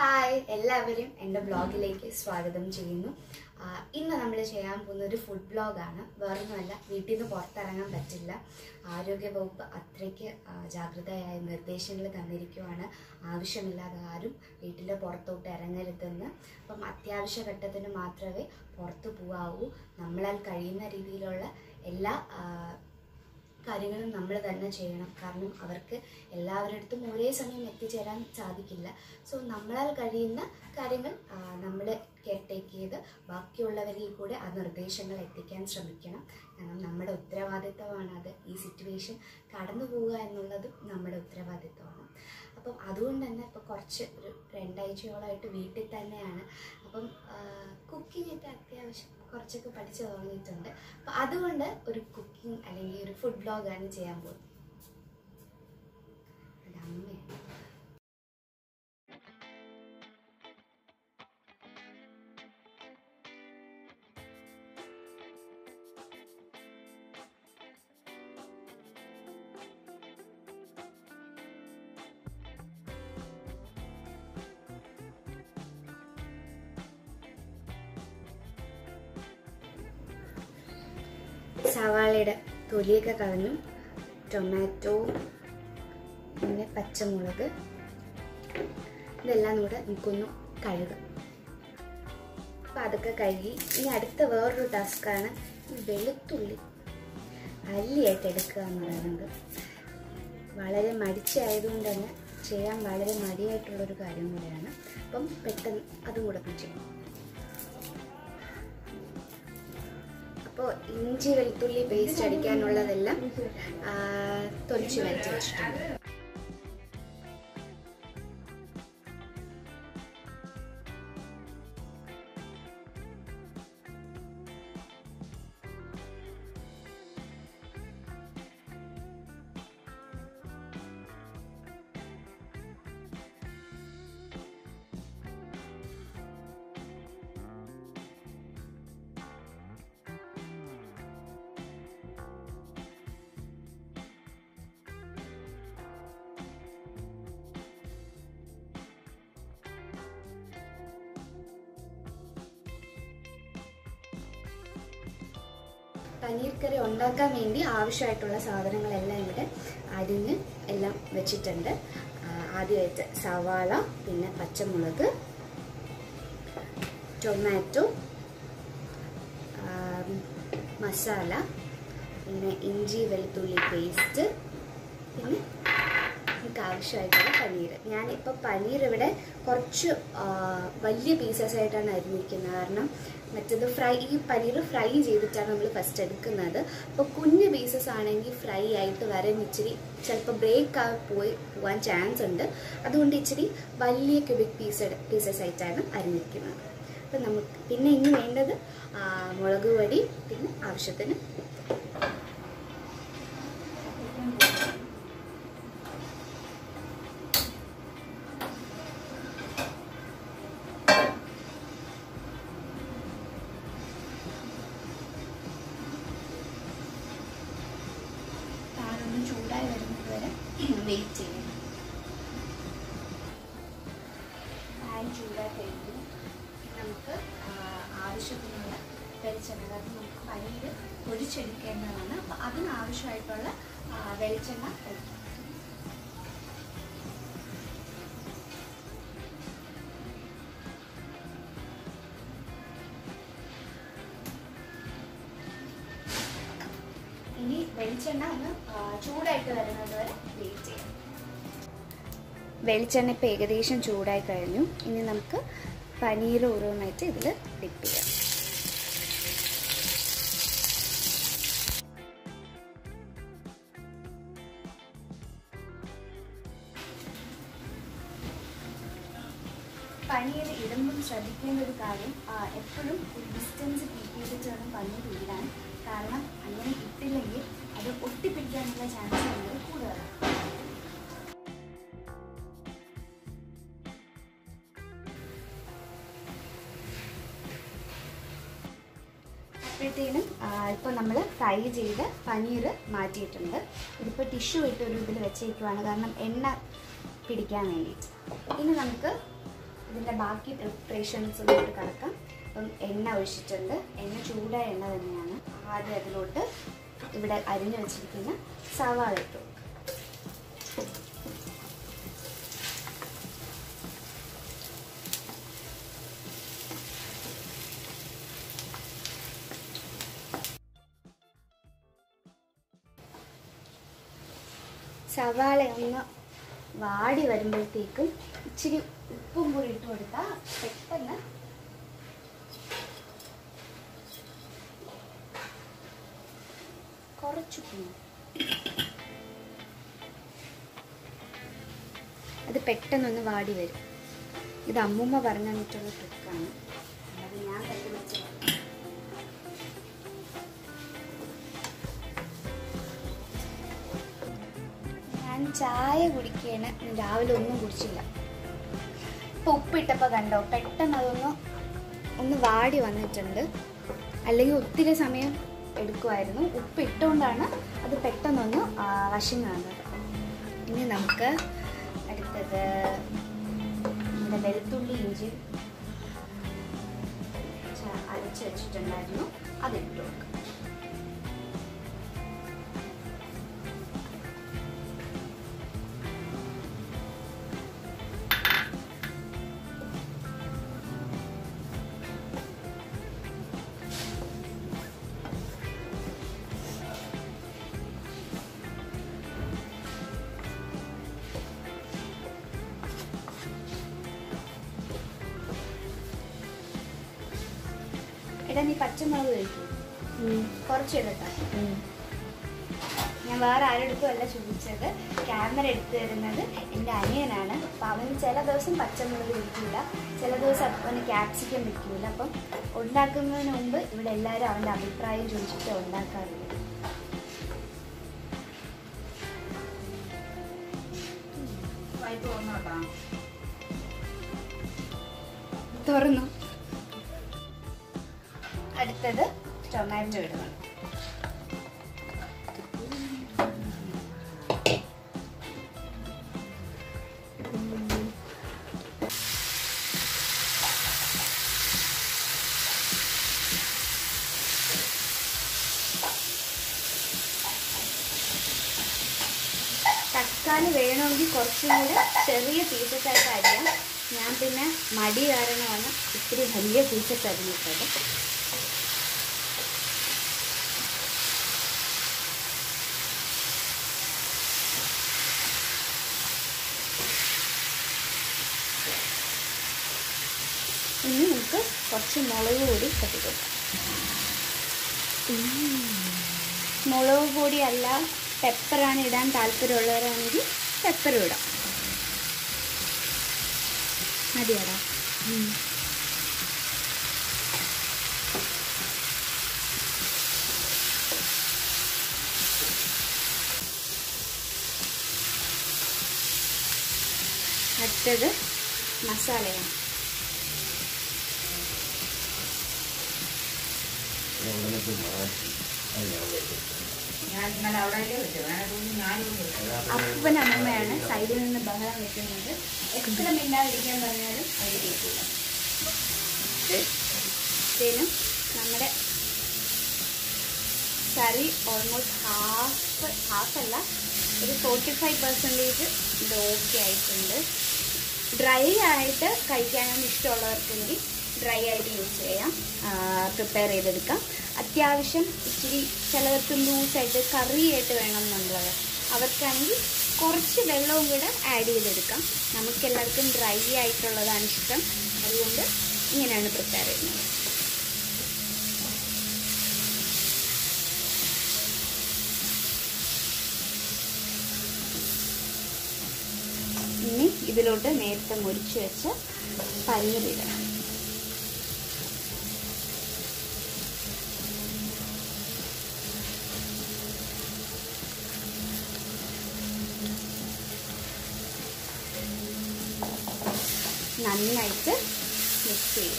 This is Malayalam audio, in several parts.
ഹായ് എല്ലാവരും എൻ്റെ ബ്ലോഗിലേക്ക് സ്വാഗതം ചെയ്യുന്നു ആ, ഇന്ന് നമ്മൾ ചെയ്യാൻ പോകുന്ന ഒരു ഫുഡ് ബ്ലോഗാണ് വേറൊന്നുമല്ല വീട്ടിൽ നിന്ന് പുറത്തിറങ്ങാൻ പറ്റില്ല ആരോഗ്യവകുപ്പ് അത്രയ്ക്ക് ആ, ജാഗ്രതയായ നിർദ്ദേശങ്ങൾ തന്നിരിക്കുവാണ് ആവശ്യമില്ലാതെ ആരും വീട്ടിൻ്റെ പുറത്തോട്ട് ഇറങ്ങരുതെന്ന് അപ്പം അത്യാവശ്യ ഘട്ടത്തിന് മാത്രമേ പുറത്തു പോകാവൂ നമ്മളാൽ കഴിയുന്ന രീതിയിലുള്ള എല്ലാ ആ, കാര്യങ്ങളും നമ്മൾ തന്നെ ചെയ്യണം കാരണം അവർക്ക് എല്ലാവരുടെ അടുത്തും ഒരേ സമയം എത്തിച്ചേരാൻ സാധിക്കില്ല സോ നമ്മളാൽ കഴിയുന്ന കാര്യങ്ങൾ നമ്മൾ കെയർ ടേക്ക് ചെയ്ത് ബാക്കിയുള്ളവരിൽ കൂടെ ആ നിർദ്ദേശങ്ങൾ എത്തിക്കാൻ ശ്രമിക്കണം കാരണം നമ്മുടെ ഉത്തരവാദിത്തമാണ് അത് ഈ സിറ്റുവേഷൻ കടന്നു പോവുക എന്നുള്ളതും നമ്മുടെ ഉത്തരവാദിത്തമാണ് അപ്പം അതുകൊണ്ട് തന്നെ ഇപ്പോൾ കുറച്ച് ഒരു രണ്ടാഴ്ചയോളമായിട്ട് വീട്ടിൽ തന്നെയാണ് അപ്പം കുക്കിംഗ് ഒക്കെ അത്യാവശ്യം കുറച്ചൊക്കെ പഠിച്ചു തുടങ്ങിയിട്ടുണ്ട് അപ്പം അതുകൊണ്ട് ഒരു കുക്കിംഗ് അല്ലെങ്കിൽ ഒരു ഫുഡ് ബ്ലോഗാണ് ചെയ്യാൻ പോകുന്നത് അത് അമ്മയാണ് സവാളയുടെ തൊലിയൊക്കെ കളഞ്ഞു ടൊമാറ്റോ പിന്നെ പച്ചമുളക് ഇതെല്ലാം കൂടെ നമുക്കൊന്ന് കഴുകാം അപ്പം അതൊക്കെ കഴുകി ഇനി അടുത്ത വേറൊരു ടാസ്ക്കാണ് ഈ വെളുത്തുള്ളി അല്ലിയായിട്ട് എടുക്കുക എന്ന് പറയുന്നത് വളരെ മടിച്ചായതുകൊണ്ട് തന്നെ ചെയ്യാൻ വളരെ മടിയായിട്ടുള്ളൊരു കാര്യം കൂടെയാണ് അപ്പം പെട്ടെന്ന് അതും കൂടെ ഒന്ന് ചെയ്യണം അപ്പോൾ ഇഞ്ചി വെളുത്തുള്ളി പേസ്റ്റ് അടിക്കാനുള്ളതെല്ലാം ആ, തൊലിച്ച് വരച്ച് വെച്ചിട്ടുണ്ട് പനീർ കറി ഉണ്ടാക്കാൻ വേണ്ടി ആവശ്യമായിട്ടുള്ള സാധനങ്ങളെല്ലാം ഇവിടെ അരിഞ്ഞ് എല്ലാം വെച്ചിട്ടുണ്ട് ആ, ആദ്യമായിട്ട് സവാള പിന്നെ പച്ചമുളക് ടൊമാറ്റോ ആം, മസാല പിന്നെ ഇഞ്ചി വെളുത്തുള്ളി പേസ്റ്റ് പിന്നെ നമുക്ക് ആവശ്യമായിട്ടുള്ള പനീർ ഞാനിപ്പോൾ പനീർ ഇവിടെ കുറച്ച് ആ, വലിയ പീസസ് ആയിട്ടാണ് അരിഞ്ഞിരിക്കുന്നത് കാരണം മറ്റത് ഫ്രൈ ഈ പനീർ ഫ്രൈ ചെയ്തിട്ടാണ് നമ്മൾ ഫസ്റ്റ് എടുക്കുന്നത് അപ്പോൾ കുഞ്ഞ് പീസസ് ആണെങ്കിൽ ഫ്രൈ ആയിട്ട് വരാൻ ഇച്ചിരി ചിലപ്പോൾ ബ്രേക്ക് ആയി പോയി പോകാൻ ചാൻസ് ഉണ്ട് അതുകൊണ്ട് ഇച്ചിരി വലിയ ക്യൂബിക് പീസ് പീസസ് ആയിട്ടാണ് അരിഞ്ഞിരിക്കുന്നത് അപ്പം നമുക്ക് പിന്നെ ഇനി വേണ്ടത് ആ, മുളക് പൊടി പിന്നെ ആവശ്യത്തിന് പാനൊന്ന് ചൂടായി വരുന്നത് വരെ വെയിറ്റ് ചെയ്യണം പാൻ ചൂടായി കഴിഞ്ഞു നമുക്ക് ആ, ആവശ്യത്തിനുള്ള വെളിച്ചെണ്ണ കാരണം നമുക്ക് പനീർ പൊരിച്ചെടുക്കേണ്ടതാണ് അപ്പോൾ അതിനാവശ്യമായിട്ടുള്ള ആ, വെളിച്ചെണ്ണ ഒഴിക്കാം. ഇനി വെളിച്ചെണ്ണ ഒന്ന് ആ, ചൂടായിട്ട് വരുന്നത് വരെ വെയിറ്റ് ചെയ്യാം വെളിച്ചെണ്ണ ഇപ്പോൾ ഏകദേശം ചൂടായി കഴിഞ്ഞു ഇനി നമുക്ക് പനീർ ഓരോന്നായിട്ട് ഇതിൽ ഡിപ്പ് ചെയ്യാം പനീർ ഇടുമ്പം ശ്രദ്ധിക്കേണ്ട ഒരു കാര്യം ആ, എപ്പോഴും ഒരു ഡിസ്റ്റൻസ് കീപ്പ് ചെയ്തിട്ട് വേണം പനീർ ഇടാൻ കാരണം അങ്ങനെ ഇട്ടില്ലെങ്കിൽ അത് ഒട്ടിപ്പിടിക്കാനുള്ള ചാൻസ് വളരെ കൂടുതലാണ് അപ്പോഴത്തേനും ഇപ്പോൾ നമ്മൾ ഫ്രൈ ചെയ്ത് പനീർ മാറ്റിയിട്ടുണ്ട് ഇതിപ്പോൾ ടിഷ്യൂ ഇട്ട് ഒരു ഇതിൽ വെച്ചേക്കുവാണ് കാരണം എണ്ണ പിടിക്കാൻ വേണ്ടിയിട്ട് ഇനി നമുക്ക് ഇതിൻ്റെ ബാക്കി പ്രിപ്പറേഷൻസിലോട്ട് കിടക്കാം അപ്പം എണ്ണ ഒഴിച്ചിട്ടുണ്ട് എണ്ണ ചൂടായ എണ്ണ തന്നെയാണ് ആദ്യം അതിലോട്ട് ഇവിടെ അരിഞ്ഞു വെച്ചിരിക്കുന്ന സവാള ഇട്ടു സവാള ഒന്ന് വാടി വരുമ്പോഴത്തേക്കും ഇച്ചിരി ഉപ്പും കൂടി ഇട്ട് കൊടുത്താൽ പെട്ടെന്ന് കുറച്ചുപ്പ് അത് പെട്ടെന്നൊന്ന് വാടി വരും ഇത് അമ്മൂമ്മ പറഞ്ഞു തന്നിട്ടുള്ള ട്രിക്കാണ് അത് ഞാൻ കണ്ടുപിടിച്ചത് ഞാൻ ചായ കുടിക്കുകയാണ് രാവിലെ ഒന്നും കുടിച്ചില്ല ഇപ്പൊ ഉപ്പിട്ടപ്പോൾ കണ്ടോ പെട്ടെന്ന് അതൊന്ന് ഒന്ന് വാടി വന്നിട്ടുണ്ട് അല്ലെങ്കിൽ ഒത്തിരി സമയം എടുക്കുമായിരുന്നു ഉപ്പ് ഇട്ടുകൊണ്ടാണ് അത് പെട്ടെന്നൊന്ന് ആ, വശം കാണുന്നത് ഇനി നമുക്ക് അടുത്തത് നമ്മുടെ വെളുത്തുള്ളി ഇഞ്ചി ച- അരച്ച് വെച്ചിട്ടുണ്ടായിരുന്നു അതിട്ട് കൊടുക്കാം എടാ നീ പച്ചമുളക് കഴിക്കും കുറച്ച് ഇടട്ടാ ഞാൻ വേറെ ആരെടുത്തും അല്ല ചോദിച്ചത് ക്യാമറ എടുത്തു തരുന്നത് എൻ്റെ അനിയനാണ് അപ്പം അവന് ചില ദിവസം പച്ചമുളക് പിടിക്കില്ല ചില ദിവസം അവന് ക്യാപ്സിക്കം പിടിക്കില്ല അപ്പം ഉണ്ടാക്കുന്നതിന് മുമ്പ് ഇവിടെ എല്ലാവരും അവൻ്റെ അഭിപ്രായം ചോദിച്ചിട്ട് ഉണ്ടാക്കാറുള്ളൂ പൈപ്പ് വന്നോട്ടാ തുറന്നു അടുത്തത് ടൊമാറ്റോ ഇടണം തക്കാളി വേണമെങ്കിൽ കുറച്ചും കൂടെ ചെറിയ പീസസ് ആയിട്ട് അരിയാം ഞാൻ പിന്നെ മടി കാരണമാണ് ഇത്തിരി വലിയ പീസസ് അരിഞ്ഞിട്ടത് ഇനി നമുക്ക് കുറച്ച് മുളക് പൊടി കത്തിക്കൊടുക്കാം മുളക് പൊടി അല്ല പെപ്പറാണ് ഇടാൻ താല്പര്യമുള്ളവരാണെങ്കിൽ പെപ്പറും ഇടാം മതിയാടാ അടുത്തത് മസാലയാണ് ഞാൻ ഇന്നലെ അവിടെ വെച്ചു വേണമെങ്കിൽ ഞാനും വെച്ചു അപ്പൻ അമ്മയാണ് സൈഡിൽ നിന്ന് ബഹളം വെക്കുന്നത് എത്ര മിണ്ടാതിരിക്കാൻ പറഞ്ഞാലും അവർ കേൾക്കില്ല ഇതിനും നമ്മുടെ കറി ഓൾമോസ്റ്റ് ഹാഫ് ഹാഫ് അല്ല ഒരു ഫോർട്ടി ഫൈവ് പെർസെൻറ്റേജ് ഇത് ഓക്കെ ആയിട്ടുണ്ട് ഡ്രൈ ആയിട്ട് കഴിക്കാനാണ് ഇഷ്ടമുള്ളവർക്കെങ്കിൽ ഡ്രൈ ആയിട്ട് യൂസ് ചെയ്യാം പ്രിപ്പയർ ചെയ്തെടുക്കാം അത്യാവശ്യം ഇച്ചിരി ചിലവർക്ക് ലൂസായിട്ട് കറിയായിട്ട് വേണം എന്നുള്ളത് അവർക്കാണെങ്കിൽ കുറച്ച് വെള്ളവും കൂടെ ആഡ് ചെയ്തെടുക്കാം നമുക്കെല്ലാവർക്കും ഡ്രൈ ആയിട്ടുള്ളതാണ് ഇഷ്ടം അതുകൊണ്ട് ഇങ്ങനെയാണ് പ്രിപ്പയർ ചെയ്യുന്നത് ഇനി ഇതിലോട്ട് നേരത്തെ മുറിച്ച് വെച്ച പനീറിടണം നന്നായിട്ട് മിക്സ് ചെയ്യുക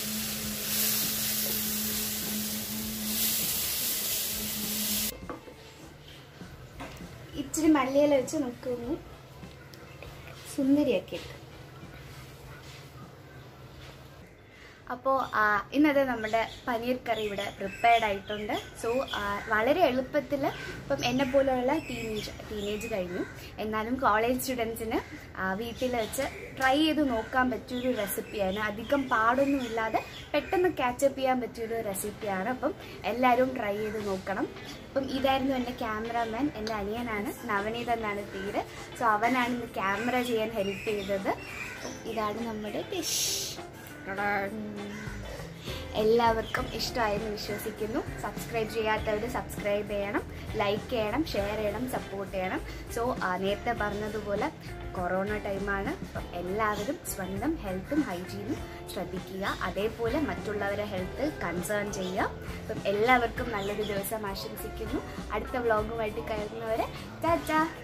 ഇച്ചിരി മല്ലിയില വെച്ച് നമുക്കൊന്ന് സുന്ദരിയാക്കി എടുക്കാം അപ്പോൾ ഇന്നത്തെ നമ്മുടെ പനീർ കറി ഇവിടെ പ്രിപ്പയർഡ് ആയിട്ടുണ്ട് സോ വളരെ എളുപ്പത്തിൽ ഇപ്പം എന്നെ പോലെയുള്ള ടീനേജ് ടീനേജ് കഴിഞ്ഞു എന്നാലും കോളേജ് സ്റ്റുഡൻസിന് വീട്ടിൽ വെച്ച് ട്രൈ ചെയ്ത് നോക്കാൻ പറ്റിയൊരു റെസിപ്പിയാണ് അധികം പാടൊന്നുമില്ലാതെ പെട്ടെന്ന് ക്യാച്ചപ്പ് ചെയ്യാൻ പറ്റിയൊരു റെസിപ്പിയാണ് അപ്പം എല്ലാവരും ട്രൈ ചെയ്ത് നോക്കണം അപ്പം ഇതായിരുന്നു എൻ്റെ ക്യാമറാമാൻ എൻ്റെ അനിയനാണ് നവനീത് എന്നാണ് പേര് സോ അവനാണ് ഇന്ന് ക്യാമറ ചെയ്യാൻ ഹെൽപ്പ് ചെയ്തത് അപ്പം ഇതാണ് നമ്മുടെ ഡിഷ് എല്ലാവർക്കും ഇഷ്ടമായെന്ന് വിശ്വസിക്കുന്നു സബ്സ്ക്രൈബ് ചെയ്യാത്തവർ സബ്സ്ക്രൈബ് ചെയ്യണം ലൈക്ക് ചെയ്യണം ഷെയർ ചെയ്യണം സപ്പോർട്ട് ചെയ്യണം സോ നേരത്തെ പറഞ്ഞതുപോലെ കൊറോണ ടൈമാണ് അപ്പം എല്ലാവരും സ്വന്തം ഹെൽത്തും ഹൈജീനും ശ്രദ്ധിക്കുക അതേപോലെ മറ്റുള്ളവരുടെ ഹെൽത്ത് കൺസേൺ ചെയ്യുക അപ്പം എല്ലാവർക്കും നല്ലൊരു ദിവസം ആശംസിക്കുന്നു അടുത്ത വ്ളോഗുമായിട്ട് കയറുന്നവരെ ടാറ്റാ